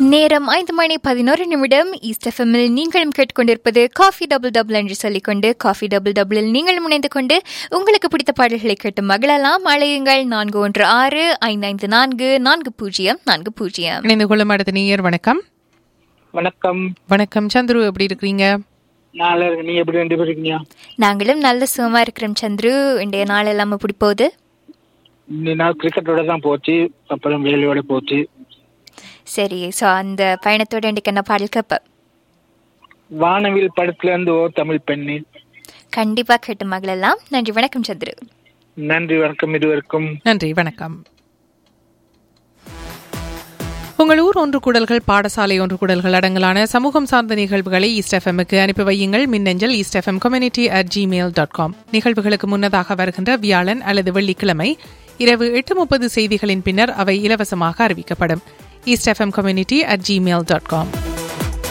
நேரம் ஐந்து மணி பதினோரு நிமிடம் ஈஸ்ட் எஃப்எம்மில் நீங்களும் கேட்டுக்கொண்டிருப்பது காஃபி டபுள் டபுள் என்று சொல்லிக்கொண்டு காஃபி டபுள் டபுளில் நீங்களும் இணைந்து கொண்டு உங்களுக்கு பிடித்த பாடல்களை கேட்டு மகிழலாம் அழையுங்கள் நான்கு ஒன்று ஆறு ஐந்து ஐந்து நான்கு நான்கு பூஜ்ஜியம் நான்கு பூஜ்ஜியம் இணைந்து கொள்ளும் அடுத்த நேயர் வணக்கம் வணக்கம் வணக்கம் சந்துரு எப்படி இருக்கிறீங்க நாளை நீ எப்படி ரெண்டு பேர் இருக்கீங்க நாங்களும் நல்ல சுகமா இருக்கிறோம் சந்துரு இன்றைய நாள் எல்லாம் எப்படி போகுது இந்த நாள் கிரிக்கெட்டோட தான் போச்சு அப்புறம் வேலையோட போச்சு சரி ஸோ அந்த பயணத்தோட இன்றைக்கு என்ன பாடல் கேட்ப வானவில் படத்துல இருந்து ஓ தமிழ் பெண்ணு கண்டிப்பா கேட்டு மகிழலாம் நன்றி வணக்கம் சந்துரு நன்றி வணக்கம் இதுவரைக்கும் நன்றி வணக்கம் உங்கள் ஊர் ஒன்று கூடல்கள் பாடசாலை ஒன்று கூடல்கள் அடங்கலான சமூகம் சார்ந்த நிகழ்வுகளை ஈஸ்ட் எஃப்எம்முக்கு அனுப்பி வையுங்கள் மின்னஞ்சல் east FM community at gmail dot com நிகழ்வுகளுக்கு முன்னதாக வருகின்ற வியாழன் அல்லது வெள்ளிக்கிழமை இரவு எட்டு முப்பது செய்திகளின் பின்னர் அவை இலவசமாக அறிவிக்கப்படும் east FM community at gmail dot com